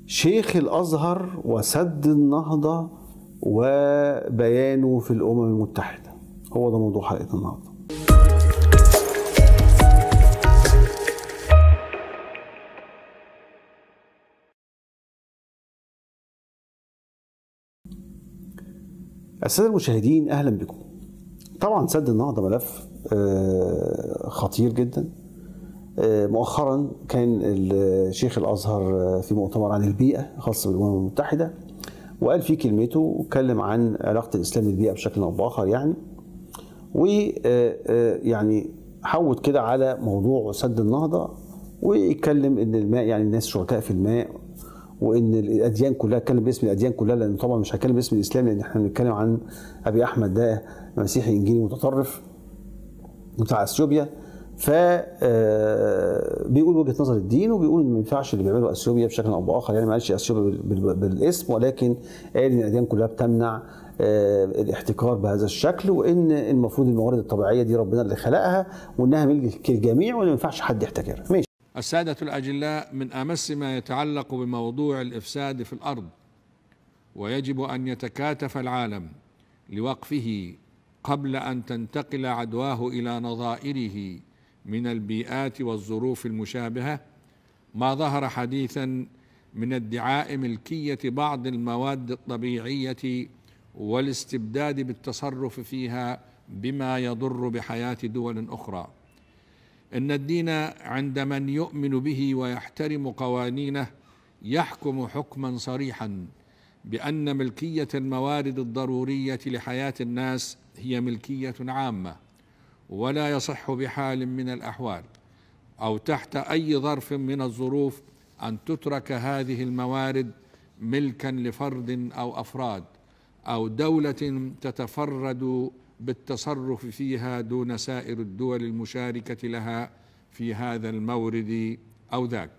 شيخ الازهر وسد النهضه وبيانه في الامم المتحده هو ده موضوع حلقه النهارده الساده المشاهدين اهلا بكم طبعا سد النهضه ملف آه، خطير جدا آه، مؤخرا كان الشيخ الازهر آه، في مؤتمر عن البيئه خاص بالامم المتحده وقال فيه كلمته واتكلم عن علاقه الاسلام بالبيئه بشكل او باخر يعني ويعني حود كده على موضوع سد النهضه ويتكلم ان الماء يعني الناس شركاء في الماء وان الاديان كلها اتكلم باسم الاديان كلها لان طبعا مش هتكلم باسم الاسلام لان احنا بنتكلم عن ابي احمد ده مسيحي انجيلي متطرف بتاع اثيوبيا ف آه، بيقول وجهه نظر الدين وبيقول ان ما ينفعش اللي بيعمله اثيوبيا بشكل او باخر يعني ما قالش اثيوبيا بال- بال- بالاسم ولكن قال ان الاديان كلها بتمنع آه، الاحتكار بهذا الشكل وان المفروض الموارد الطبيعيه دي ربنا اللي خلقها وانها ملك الجميع وان ما ينفعش حد يحتكرها ماشي السادة الأجلاء من أمس ما يتعلق بموضوع الإفساد في الأرض ويجب أن يتكاتف العالم لوقفه قبل أن تنتقل عدواه إلى نظائره من البيئات والظروف المشابهة ما ظهر حديثا من ادعاء ملكية بعض المواد الطبيعية والاستبداد بالتصرف فيها بما يضر بحياة دول أخرى ان الدين عند من يؤمن به ويحترم قوانينه يحكم حكما صريحا بان ملكيه الموارد الضروريه لحياه الناس هي ملكيه عامه ولا يصح بحال من الاحوال او تحت اي ظرف من الظروف ان تترك هذه الموارد ملكا لفرد او افراد او دوله تتفرد بالتصرف فيها دون سائر الدول المشاركه لها في هذا المورد او ذاك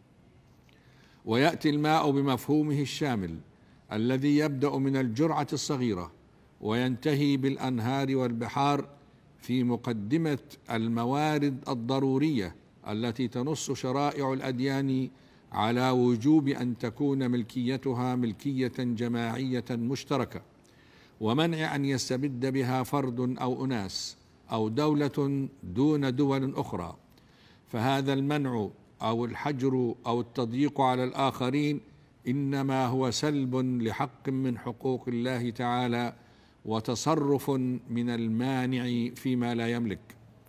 وياتي الماء بمفهومه الشامل الذي يبدا من الجرعه الصغيره وينتهي بالانهار والبحار في مقدمه الموارد الضروريه التي تنص شرائع الاديان على وجوب ان تكون ملكيتها ملكيه جماعيه مشتركه ومنع ان يستبد بها فرد او اناس او دوله دون دول اخرى فهذا المنع او الحجر او التضييق على الاخرين انما هو سلب لحق من حقوق الله تعالى وتصرف من المانع فيما لا يملك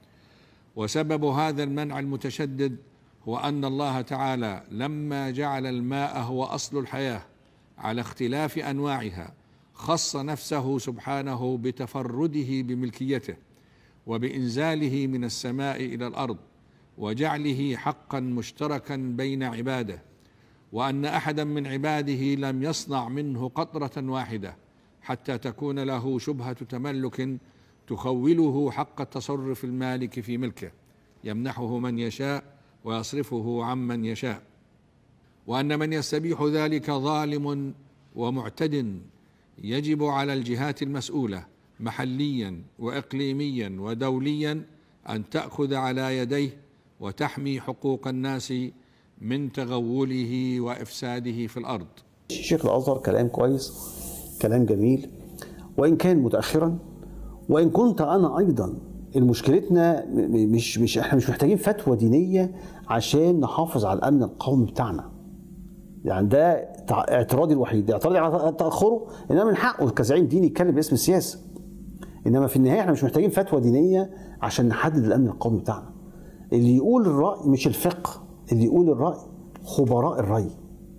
وسبب هذا المنع المتشدد هو ان الله تعالى لما جعل الماء هو اصل الحياه على اختلاف انواعها خص نفسه سبحانه بتفرده بملكيته وبانزاله من السماء الى الارض وجعله حقا مشتركا بين عباده وان احدا من عباده لم يصنع منه قطره واحده حتى تكون له شبهه تملك تخوله حق التصرف المالك في ملكه يمنحه من يشاء ويصرفه عمن يشاء وان من يستبيح ذلك ظالم ومعتد يجب على الجهات المسؤوله محليا واقليميا ودوليا ان تاخذ على يديه وتحمي حقوق الناس من تغوله وافساده في الارض شيخ الازهر كلام كويس كلام جميل وان كان متاخرا وان كنت انا ايضا مشكلتنا م- م- مش مش احنا مش محتاجين فتوى دينيه عشان نحافظ على الامن القومي بتاعنا يعني ده تع- اعتراضي الوحيد اعتراضي على تاخره انما من حقه كزعيم ديني يتكلم باسم السياسه انما في النهايه احنا مش محتاجين فتوى دينيه عشان نحدد الامن القومي بتاعنا اللي يقول الراي مش الفقه اللي يقول الراي خبراء الراي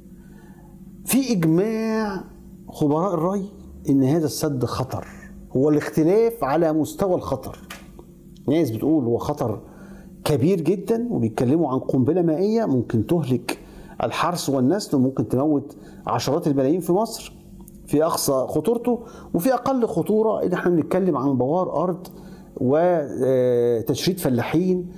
في اجماع خبراء الراي ان هذا السد خطر هو الاختلاف على مستوى الخطر ناس بتقول هو خطر كبير جدا وبيتكلموا عن قنبله مائيه ممكن تهلك الحرث والنسل وممكن تموت عشرات الملايين في مصر في اقصى خطورته وفي اقل خطوره ان احنا بنتكلم عن بوار ارض وتشريد فلاحين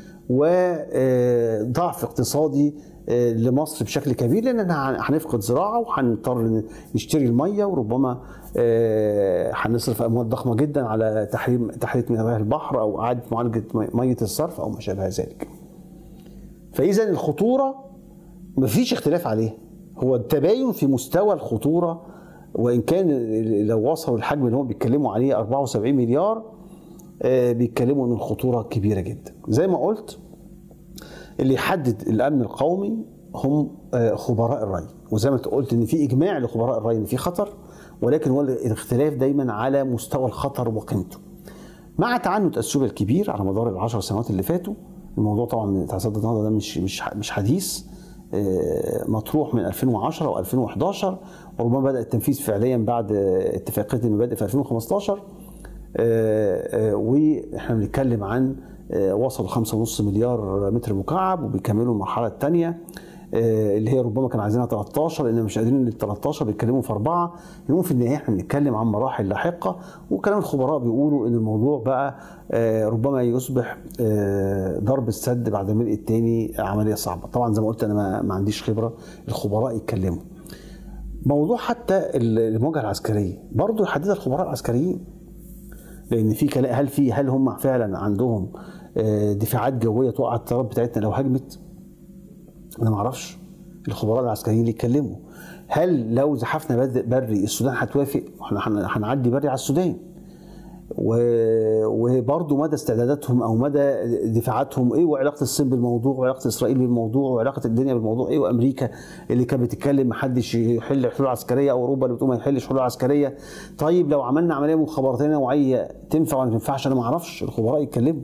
وضعف اقتصادي لمصر بشكل كبير لان هنفقد زراعه وهنضطر نشتري الميه وربما هنصرف اموال ضخمه جدا على تحريم تحرير مياه البحر او اعاده معالجه ميه الصرف او ما شابه ذلك. فاذا الخطوره مفيش اختلاف عليها هو التباين في مستوى الخطوره وان كان لو وصلوا الحجم اللي هم بيتكلموا عليه 74 مليار آه، بيتكلموا ان الخطوره كبيره جدا زي ما قلت اللي يحدد الامن القومي هم آه، خبراء الري وزي ما انت قلت ان في اجماع لخبراء الري ان في خطر ولكن هو الاختلاف دايما على مستوى الخطر وقيمته مع تعنت اثيوبيا الكبير على مدار العشر سنوات اللي فاتوا الموضوع طبعا بتاع سد النهضه ده مش مش مش حديث آه، مطروح من 2010 و2011 وربما بدا التنفيذ فعليا بعد آه، اتفاقيه المبادئ في 2015 آه، آه، واحنا بنتكلم عن آه، وصلوا 5.5 مليار متر مكعب وبيكملوا المرحله الثانيه اللي هي ربما كانوا عايزينها 13 لان مش قادرين لل 13 بيتكلموا في اربعه المهم في النهايه احنا بنتكلم عن مراحل لاحقه وكلام الخبراء بيقولوا ان الموضوع بقى آه، ربما يصبح آه، ضرب السد بعد الملء الثاني عمليه صعبه طبعا زي ما قلت انا ما- ما عنديش خبره الخبراء يتكلموا موضوع حتى المواجهه العسكريه برضه يحددها الخبراء العسكريين لان في كلام هل في هل هم فعلا عندهم آه، دفاعات جويه توقع الطيارات بتاعتنا لو هجمت؟ انا ما اعرفش الخبراء العسكريين اللي يتكلموا هل لو زحفنا بد- بري السودان هتوافق؟ احنا هن- هنعدي بري على السودان و- وبرضه مدى استعداداتهم او مدى دفاعاتهم ايه وعلاقه الصين بالموضوع وعلاقه اسرائيل بالموضوع وعلاقه الدنيا بالموضوع ايه وامريكا اللي كانت بتتكلم ما حدش يحل حلول عسكريه او اوروبا اللي بتقول ما يحلش حلول عسكريه طيب لو عملنا عمليه مخابراتيه نوعيه تنفع ولا ما تنفعش انا ما اعرفش الخبراء يتكلموا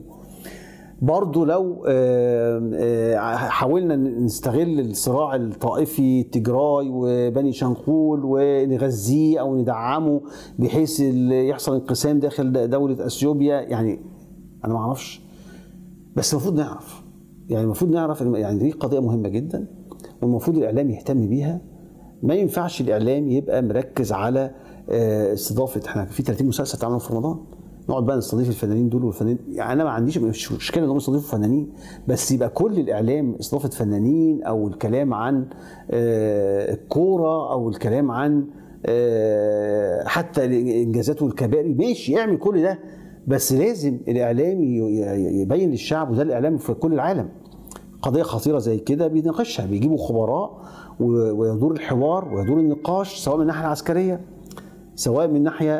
برضو لو آه، آه، حاولنا نستغل الصراع الطائفي تجراي وبني شنقول ونغذيه او ندعمه بحيث ال- يحصل انقسام داخل دوله اثيوبيا يعني انا ما اعرفش بس المفروض نعرف يعني المفروض نعرف إن- يعني دي قضيه مهمه جدا والمفروض الاعلام يهتم بيها ما ينفعش الاعلام يبقى مركز على آه، استضافه احنا في 30 مسلسل اتعملوا في رمضان نقعد بقى نستضيف الفنانين دول والفنانين يعني انا ما عنديش مش مشكله انهم يستضيفوا فنانين بس يبقى كل الاعلام استضافه فنانين او الكلام عن آه، الكوره او الكلام عن آه، حتى الانجازات والكبائر ماشي اعمل كل ده بس لازم الاعلام ي- ي- يبين للشعب وده الاعلام في كل العالم قضيه خطيره زي كده بيناقشها بيجيبوا خبراء و- ويدور الحوار ويدور النقاش سواء من الناحيه العسكريه سواء من الناحيه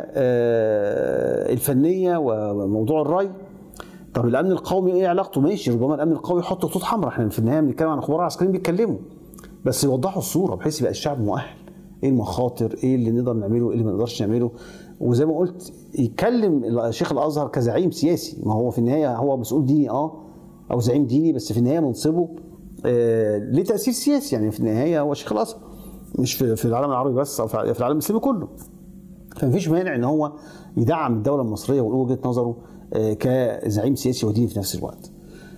آه، الفنيه وموضوع الري طب الامن القومي ايه علاقته ماشي ربما الامن القومي يحط خطوط حمراء احنا في النهايه بنتكلم عن خبراء عسكريين بيتكلموا بس يوضحوا الصوره بحيث يبقى الشعب مؤهل ايه المخاطر ايه اللي نقدر نعمله ايه اللي ما نقدرش نعمله وزي ما قلت يتكلم شيخ الازهر كزعيم سياسي ما هو في النهايه هو مسؤول ديني اه او زعيم ديني بس في النهايه منصبه آه ليه تاثير سياسي يعني في النهايه هو شيخ الازهر مش في في العالم العربي بس او في العالم الاسلامي كله فمفيش مانع ان هو يدعم الدوله المصريه ويقول وجهه نظره آه، كزعيم سياسي وديني في نفس الوقت.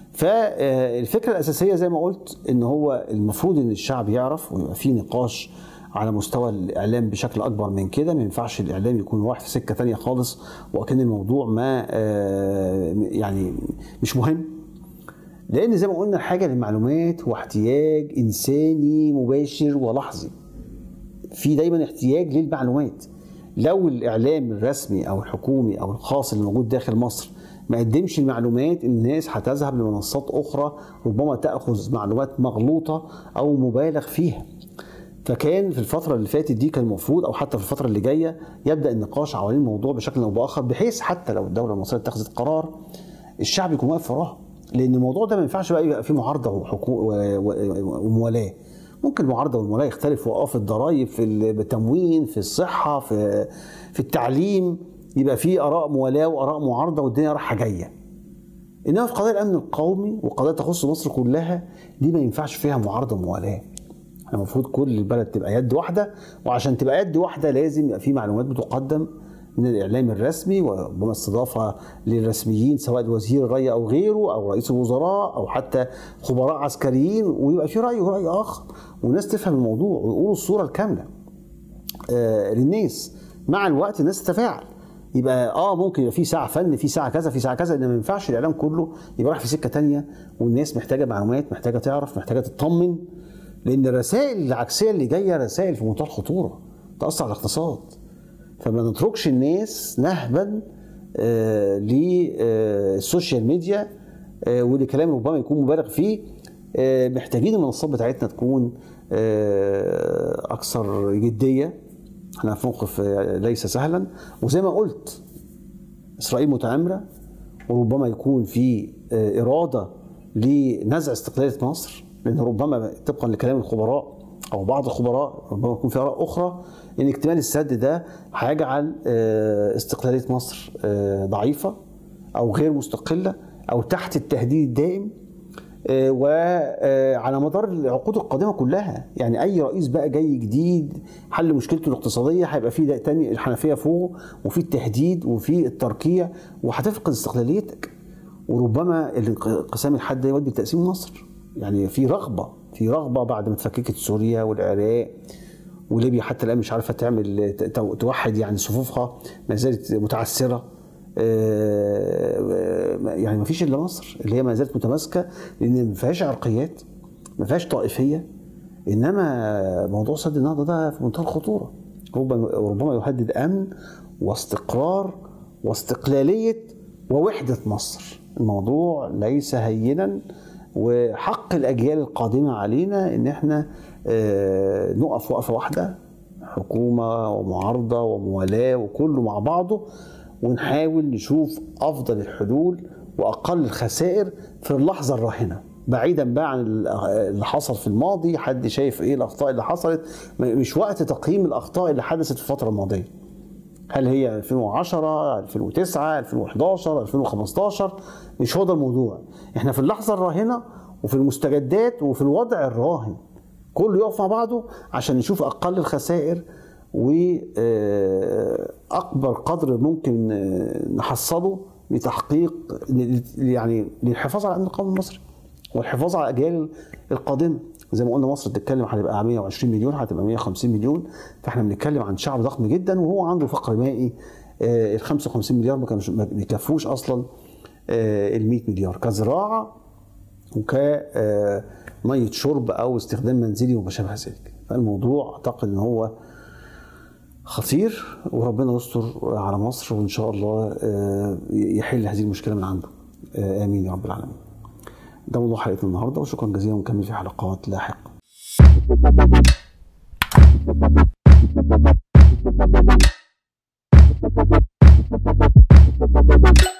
فالفكره الاساسيه زي ما قلت ان هو المفروض ان الشعب يعرف ويبقى في نقاش على مستوى الاعلام بشكل اكبر من كده ما ينفعش الاعلام يكون رايح في سكه تانية خالص وكان الموضوع ما آه، يعني مش مهم لان زي ما قلنا الحاجه للمعلومات هو احتياج انساني مباشر ولحظي في دايما احتياج للمعلومات لو الاعلام الرسمي او الحكومي او الخاص اللي موجود داخل مصر ما قدمش المعلومات الناس هتذهب لمنصات اخرى ربما تاخذ معلومات مغلوطه او مبالغ فيها فكان في الفترة اللي فاتت دي كان المفروض أو حتى في الفترة اللي جاية يبدأ النقاش حوالين الموضوع بشكل أو بآخر بحيث حتى لو الدولة المصرية اتخذت قرار الشعب يكون واقف وراه لأن الموضوع ده ما ينفعش بقى يبقى فيه معارضة وحكو- و- و- وموالاة ممكن المعارضة والموالاة يختلفوا اه في الضرائب في التموين في الصحة في في التعليم يبقى في آراء موالاة وآراء معارضة والدنيا رايحة جاية انما في قضايا الامن القومي وقضايا تخص مصر كلها دي ما ينفعش فيها معارضه وموالاه احنا المفروض كل البلد تبقى يد واحده وعشان تبقى يد واحده لازم يبقى في معلومات بتقدم من الاعلام الرسمي وربما استضافه للرسميين سواء وزير الري او غيره او رئيس الوزراء او حتى خبراء عسكريين ويبقى في راي وراي اخر والناس تفهم الموضوع ويقولوا الصوره الكامله آه، للناس مع الوقت الناس تتفاعل يبقى اه ممكن يبقى في ساعه فن في ساعه كذا في ساعه كذا انما ما ينفعش الاعلام كله يبقى رايح في سكه تانية والناس محتاجه معلومات محتاجه تعرف محتاجه تطمن لان الرسائل العكسيه اللي جايه رسائل في منتهى الخطوره تاثر على الاقتصاد فما نتركش الناس نهبا آه للسوشيال ميديا آه ولكلام ربما يكون مبالغ فيه آه محتاجين المنصات بتاعتنا تكون آه، اكثر جديه احنا في موقف آه، ليس سهلا وزي ما قلت اسرائيل متآمره وربما يكون في آه، اراده لنزع استقلاليه مصر لان ربما طبقا لكلام الخبراء او بعض الخبراء ربما يكون في اراء اخرى ان اكتمال السد ده هيجعل آه، استقلاليه مصر آه، ضعيفه او غير مستقله او تحت التهديد الدائم آه، وعلى مدار العقود القادمه كلها يعني اي رئيس بقى جاي جديد حل مشكلته الاقتصاديه هيبقى فيه ده تاني الحنفيه فوق وفي التهديد وفي التركيع وهتفقد استقلاليتك وربما الانقسام الحاد ده يودي لتقسيم مصر يعني في رغبه في رغبه بعد ما اتفككت سوريا والعراق وليبيا حتى الان مش عارفه تعمل تو- توحد يعني صفوفها ما زالت متعثره آه، يعني ما فيش الا مصر اللي هي ما زالت متماسكه لان ما فيهاش عرقيات ما فيهاش طائفيه انما موضوع سد النهضه ده في منتهى الخطوره ربما ربما يهدد امن واستقرار واستقلاليه ووحده مصر الموضوع ليس هينا وحق الاجيال القادمه علينا ان احنا آه، نقف وقفه واحده حكومه ومعارضه وموالاه وكله مع بعضه ونحاول نشوف افضل الحلول واقل الخسائر في اللحظه الراهنه بعيدا بقى عن اللي حصل في الماضي حد شايف ايه الاخطاء اللي حصلت م- مش وقت تقييم الاخطاء اللي حدثت في الفتره الماضيه هل هي 2010 2009 2011 2015 مش هو ده الموضوع احنا في اللحظه الراهنه وفي المستجدات وفي الوضع الراهن كله يقف مع بعضه عشان نشوف اقل الخسائر واكبر قدر ممكن آه، نحصله لتحقيق يعني للحفاظ على الامن القومي المصري والحفاظ على الاجيال القادمه زي ما قلنا مصر بتتكلم هتبقى 120 مليون هتبقى 150 مليون فاحنا بنتكلم عن شعب ضخم جدا وهو عنده فقر مائي آه، ال 55 مليار ما كانوش ما بيكفوش اصلا ال 100 مليار كزراعه وكميه شرب او استخدام منزلي وما شابه ذلك فالموضوع اعتقد ان هو خطير وربنا يستر على مصر وان شاء الله آه، يحل هذه المشكله من عنده آه، امين يا رب العالمين ده موضوع حلقتنا النهارده وشكرا جزيلا ونكمل في حلقات لاحقه Thank you.